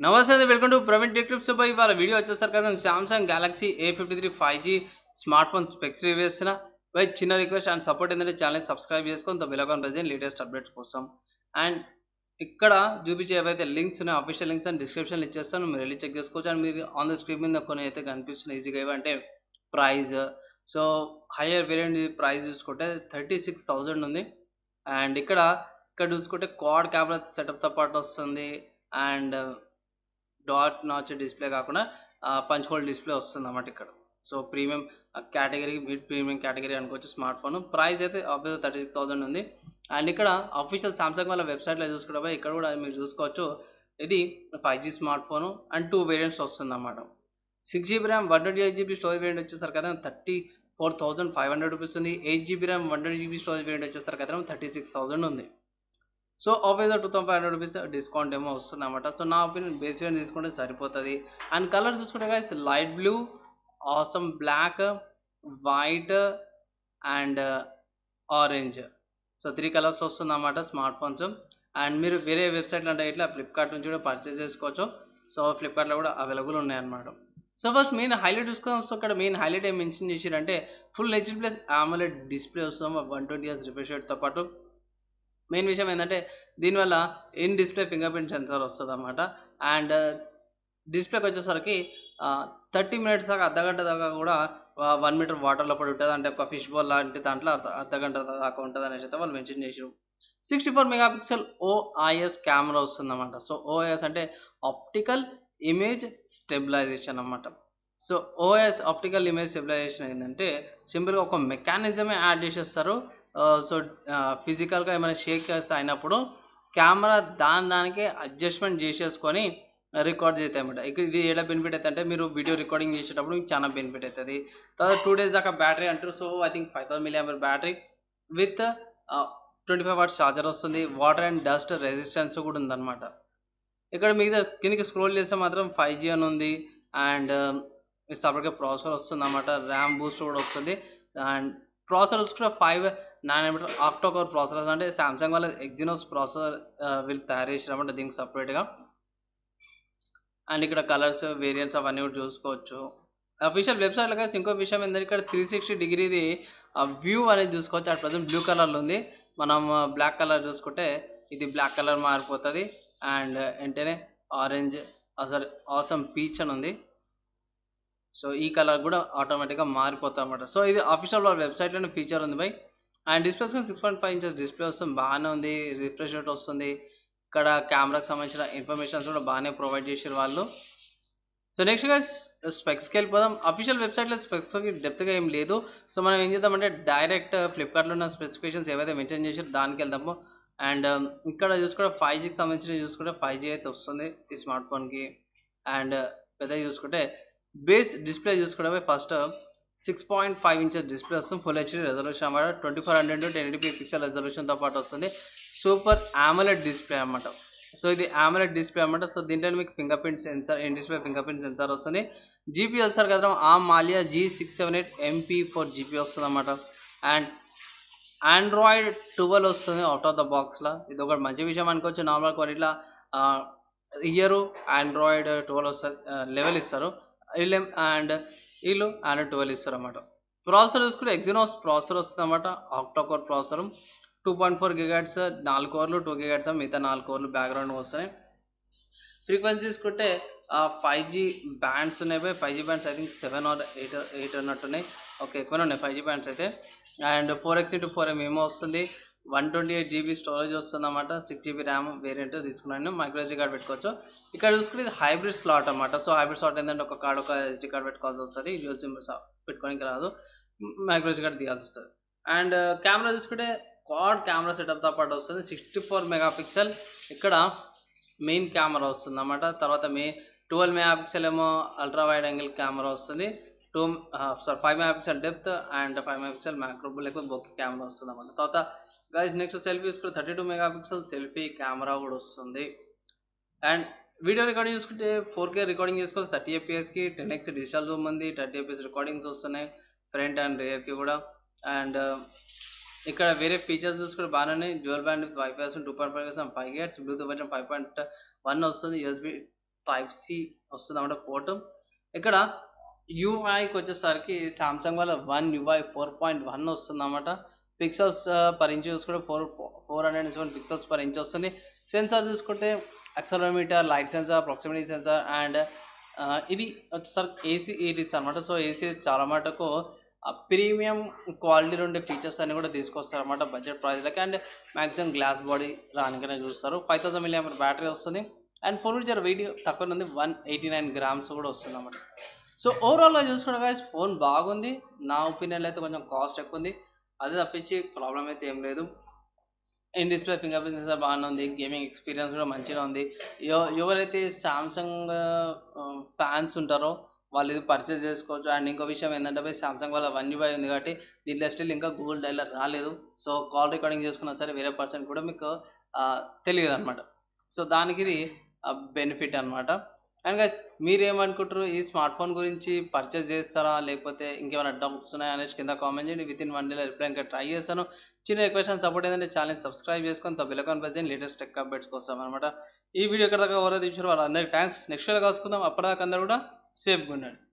నమస్తే welcome to Praveen tech tips పై ఇవాళ వీడియో వచ్చేసరికి కదా Samsung Galaxy A fifty three five G smart phone specs review చేస్తున్న బై చిన్న రిక్వెస్ట్ అండ్ సపోర్ట్ ఏంటంటే ఛానల్ సబ్స్క్రైబ్ చేసుకొని the bell icon present latest updates కోసం అండ్ ఇక్కడ చూపించే ఏవైతే లింక్స్ ఉన్నాయో అఫీషియల్ లింక్స్ అండ్ డిస్క్రిప్షన్ ఇచ్చేస్తాను మీరు వెళ్ళి చెక్ చేసుకోవచ్చు అండ్ మీరు ఆన్ ద స్క్రీన్ మీద కొన్ని అయితే కనిపిస్తున్నాయి ఈజీగా ఏవంటే price so higher variant price చూసుకుంటే థర్టీ సిక్స్ థౌజండ్ ఉంది అండ్ ఇక్కడ ఇక్కడ చూసుకుంటే క్వాడ్ కెమెరా సెటప్తో పాటు వస్తుంది అండ్ డాట్ నాచ్ డిస్ప్లే కాకుండా పంచ్ హోల్ డిస్ప్లే వస్తుంది అన్నమాట ఇక్కడ so premium category mid premium category అనుకోవచ్చు స్మార్ట్ ఫోన్ ప్రైస్ అయితే ఆబ్వియస్ థర్టీ సిక్స్ థౌసండ్ ఉంది అండ్ ఇక్కడ అఫీషియల్ సామ్సంగ్ వాళ్ళ వెబ్సైట్లో చూసుకుంటే ఇక్కడ కూడా మీరు చూసుకోవచ్చు ఇది five G smart phone and two variants వస్తుంది అన్నమాట six GB RAM one twenty eight GB storage variant వచ్చేసరికి కదా thirty four thousand five hundred rupees ఉంది eight GB RAM one twenty GB storage variant వచ్చేసరికి కదా థర్టీ సిక్స్ థౌసండ్ ఉంది so ఆబ్వియస్గా two thousand five hundred rupees discount ఏమో వస్తుంది అనమాట సో నా ఒపీనియన్ బేసిక్ తీసుకుంటే సరిపోతుంది అండ్ కలర్ చూసుకుంటే guys light blue awesome black white and orange so three colours వస్తుంది అన్నమాట స్మార్ట్ ఫోన్స్ అండ్ మీరు వేరే వెబ్సైట్లో అంటే ఇట్లా ఫ్లిప్కార్ట్ నుంచి కూడా పర్చేస్ చేసుకోవచ్చు సో ఫ్లిప్కార్ట్లో కూడా అవైలబుల్ ఉన్నాయన్నమాట సో ఫస్ట్ మెయిన్ హైలైట్ చూసుకోవాలి సో ఇక్కడ మెయిన్ హైలైట్ ఏం మెన్షన్ చేశారంటే full HD plus AMOLED display వస్తుంది వన్ ట్వంటీ ఇయర్స్ రిఫ్రెష్ రేట్తో పాటు మెయిన్ విషయం ఏంటంటే దీనివల్ల in display fingerprint sensor వస్తుంది అనమాట అండ్ డిస్ప్లేకి వచ్చేసరికి థర్టీ మినిట్స్ దాకా అర్ధగంట దాకా కూడా వన్ మీటర్ వాటర్లో పడి ఉంటుంది అంటే ఒక ఫిష్ బాల్ లాంటి దాంట్లో అర్ధగంట దాకా ఉంటుంది అనేసి అయితే వాళ్ళు మెన్షన్ చేసారు sixty four megapixel OIS camera వస్తుంది అనమాట సో ఓఐఎస్ అంటే ఆప్టికల్ ఇమేజ్ స్టెబిలైజేషన్ అనమాట so OS optical image stabilisation ఏంటంటే సింపుల్గా ఒక మెకానిజమే యాడ్ చేసేస్తారు సో ఫిజికల్గా ఏమైనా షేక్ అయినప్పుడు కెమెరా దాని దానికి అడ్జస్ట్మెంట్ చేసేసుకొని రికార్డ్ చేస్తాయి అన్నమాట ఇక ఇది ఎలా బెనిఫిట్ అవుతుంది అంటే మీరు వీడియో రికార్డింగ్ చేసేటప్పుడు మీకు చాలా బెనిఫిట్ అవుతుంది తర్వాత టూ డేస్ దాకా బ్యాటరీ అంటారు so I think five thousand million battery with twenty five watts charger వస్తుంది వాటర్ అండ్ డస్ట్ రెసిస్టెన్స్ కూడా ఉందన్నమాట ఇక్కడ మీద కిందకి స్క్రోల్ చేస్తే మాత్రం ఫైవ్ జీ అని ఉంది అండ్ సపరేట్గా ప్రాసెసర్ వస్తుంది అన్నమాట ర్యామ్ బూస్ట్ కూడా వస్తుంది అండ్ ప్రాసెసర్ కూడా ఫైవ్ నానోమీటర్ ఆక్టోకోర్ ప్రాసెసర్ అంటే సామ్సంగ్ వాళ్ళ ఎగ్జినోస్ ప్రాసెసర్ వీళ్ళు తయారు చేసినామంటే దీనికి సపరేట్గా అండ్ ఇక్కడ కలర్స్ వేరియంట్స్ అవన్నీ కూడా చూసుకోవచ్చు అఫీషియల్ వెబ్సైట్లో కలిసి ఇంకో విషయం ఏంటంటే ఇక్కడ త్రీ సిక్స్టీ డిగ్రీది వ్యూ అనేది చూసుకోవచ్చు అట్ ప్రజెంట్ బ్లూ కలర్లో ఉంది మనం బ్లాక్ కలర్ చూసుకుంటే ఇది బ్లాక్ కలర్ మారిపోతుంది అండ్ వెంటనే ఆరెంజ్ అసలు ఆసమ్ పీచ్ అని ఉంది సో ఈ కలర్ కూడా ఆటోమేటిక్గా మారిపోతుంది అనమాట సో ఇది అఫీషియల్ వాళ్ళ వెబ్సైట్లోనే ఫీచర్ ఉంది by and display screen six point five inches display వస్తుంది బాగానే ఉంది రిఫ్రెష్ రేట్ వస్తుంది ఇక్కడ కెమెరాకి సంబంధించిన ఇన్ఫర్మేషన్స్ కూడా బాగానే ప్రొవైడ్ చేసారు వాళ్ళు సో నెక్స్ట్గా స్పెక్స్కి వెళ్ళిపోదాం అఫీషియల్ వెబ్సైట్లో స్పెక్స్కి డెప్త్గా ఏం లేదు సో మనం ఏం చేద్దామంటే డైరెక్ట్ ఫ్లిప్కార్ట్లో ఉన్న స్పెసిఫికేషన్స్ ఏవైతే మెన్షన్ చేసారో దానికి వెళ్దాము అండ్ ఇక్కడ చూసుకుంటే ఫైవ్ జీకి సంబంధించిన చూసుకుంటే ఫైవ్ జీ అయితే వస్తుంది ఈ స్మార్ట్ ఫోన్కి అండ్ పెద్ద చూసుకుంటే బేస్ డిస్ప్లే చూసుకుంటే first six point five inches display వస్తుంది ఫుల్ హెచ్డీ రెజల్యూషన్ అన్నమాట twenty four hundred ten eighty pixel రెజల్యూషన్తో పాటు వస్తుంది సూపర్ ఆమలెడ్ డిస్ప్లే అనమాట సో ఇది ఆమలెడ్ డిస్ప్లే అనమాట సో దీంట్లో మీకు fingerprint sensor in display fingerprint sensor వస్తుంది జీపీ వస్తారు కదా ఆ Mali G six seven eight MP four GPU వస్తుంది అనమాట అండ్ ఆండ్రాయిడ్ ట్వెల్వ్ వస్తుంది అవుట్ ఆఫ్ ద బాక్స్లో ఇది ఒకటి మంచి విషయం అనుకోవచ్చు నార్మల్ క్వాలిటీలో ఇయర్ ఆండ్రాయిడ్ ట్వెల్వ్ వస్తుంది లెవెల్ ఇస్తారు వీళ్ళు అండ్ వీళ్ళు ఆండ్రాయిడ్ ట్వెల్వ్ ఇస్తారు అనమాట ప్రాసెసర్ చూసుకుంటే ఎగ్జినోస్ ప్రాసెసర్ వస్తుంది అనమాట octa core processor two point four gigahertz నాలుగు కోర్లు టూ గిగాట్స్ మిగతా నాలుగు కోర్లు బ్యాక్గ్రౌండ్ వస్తాయి ఫ్రీక్వెన్సీ చూసుకుంటే ఫైవ్ జీ బ్యాండ్స్ ఉన్నాయి five G bands I think seven or eight eight ఉన్నట్టున్నాయి ఓకే ఎక్కువనే ఉన్నాయి ఫైవ్ జీ బ్యాండ్స్ అయితే and four X into four ఎంఏమో వస్తుంది one twenty eight GB storage వస్తుంది అనమాట సిక్స్ జీబీ ర్యామ్ వేరియంట్ తీసుకున్నాను మైక్రోజీ కార్డ్ పెట్టుకోవచ్చు ఇక్కడ చూసుకుంటే ఇది హైబ్రిడ్ స్లాట్ అనమాట సో హైబ్రిడ్ స్లాట్ ఏంటంటే ఒక కార్డ్ ఒక ఎస్డి కార్డ్ పెట్టుకోవాల్సి వస్తుంది డ్యూల్ సిమ్ పెట్టుకోనికి రాదు మైక్రోజీ కార్డ్ తీయాల్సి వస్తుంది అండ్ కెమెరా చూసుకుంటే క్వాడ్ కెమెరా సెటప్తో పాటు వస్తుంది సిక్స్టీ ఫోర్ మెగా పిక్సెల్ ఇక్కడ మెయిన్ కెమెరా వస్తుంది అన్నమాట తర్వాత మే ట్వెల్వ్ మెగా పిక్సెల్ ఏమో అల్ట్రా వైడ్ యాంగిల్ కెమెరా వస్తుంది two sorry five megapixel depth and five megapixel మ్యాక్రోబుల్ లేకపోతే బొక్ కెమెరా వస్తుంది అన్నమాట తర్వాత గైస్ నెక్స్ట్ సెల్ఫీ చూసుకుంటే thirty two megapixel selfie camera కూడా వస్తుంది అండ్ వీడియో రికార్డింగ్ చూసుకుంటే ఫోర్ కే రికార్డింగ్ చేసుకోవచ్చు thirty ఎపిఎస్కి ten X digital zoom ఉంది థర్టీ ఎపిఎస్ రికార్డింగ్స్ వస్తున్నాయి ఫ్రంట్ అండ్ రియర్కి కూడా అండ్ ఇక్కడ వేరే ఫీచర్స్ చూసుకుంటే బాగానే ఉన్నాయి డ్యూయల్ బ్యాండ్ వైఫై వస్తుంది టూ పాయింట్ ఫైవ్ వస్తుంది five gates Bluetooth version five point one వస్తుంది యూఎస్బి టైప్ సి వస్తుంది అన్నమాట పోర్ట్ ఇక్కడ యూఐకి వచ్చేసరికి సామ్సంగ్ వాళ్ళ One UI four point one వస్తుంది అన్నమాట పిక్సెల్స్ పర్ ఇంచ్ చూసుకుంటే four four hundred seven pixels per inch వస్తుంది సెన్సార్ చూసుకుంటే అక్సలోమీటర్ light sensor proximity sensor and ఇది వచ్చేసరికి ఏసీ ఏటీస్ అనమాట సో ఏసీ చాలా మటుకు ప్రీమియం క్వాలిటీలో ఉండే ఫీచర్స్ అన్ని కూడా తీసుకొస్తారు అనమాట బడ్జెట్ ప్రైస్లకి అండ్ మ్యాక్సిమం గ్లాస్ బాడీ రానికనే చూస్తారు ఫైవ్ థౌసండ్ మిల్లీ బ్యాటరీ వస్తుంది అండ్ ఫోన్ జర వీడియో తక్కువ ఉంది వన్ ఎయిటీ నైన్ గ్రామ్స్ కూడా వస్తుంది అన్నమాట సో ఓవరాల్గా చూసుకుంటే గైస్ ఫోన్ బాగుంది నా ఒపీనియన్లో అయితే కొంచెం కాస్ట్ ఎక్కువ ఉంది అది తప్పించి ప్రాబ్లం అయితే ఏం లేదు in display fingerprint sensor బాగానే ఉంది గేమింగ్ ఎక్స్పీరియన్స్ కూడా మంచిగా ఉంది ఎవ- ఎవరైతే సామ్సంగ్ ఫ్యాన్స్ ఉంటారో వాళ్ళు ఇది పర్చేస్ చేసుకోవచ్చు అండ్ ఇంకో విషయం ఏంటంటే పోయి సామ్సంగ్ వాళ్ళ వన్ యూఐ ఉంది కాబట్టి దీంట్లో స్టిల్ ఇంకా గూగుల్ డైలర్ రాలేదు సో కాల్ రికార్డింగ్ చేసుకున్నా సరే వేరే పర్సన్ కూడా మీకు ఆ, తెలియదు అనమాట సో దానికి ఇది బెనిఫిట్ అనమాట అండ్ గైస్ మీరేమనుకుంటారు ఈ స్మార్ట్ ఫోన్ గురించి పర్చేస్ చేస్తారా లేకపోతే ఇంకేమైనా డౌట్స్ ఉన్నాయా అనేసి కింద కామెంట్ చేయండి విత్ ఇన్ వన్ డేలో రిప్లై ఇంకా ట్రై చేస్తాను చిన్న రిక్వెస్ట్ అండ్ సపోర్ట్ ఏంటంటే ఛానల్ సబ్స్క్రైబ్ చేసుకొని bell icon press latest tech updates కోసం అనమాట ఈ వీడియో ఎక్కడ దాకా ఎవరైతే చూసారో వాళ్ళందరికీ థ్యాంక్స్ నెక్స్ట్ వీడియో కలుసుకుందాం అప్పటిదాకా అందరూ కూడా సేఫ్గా ఉండండి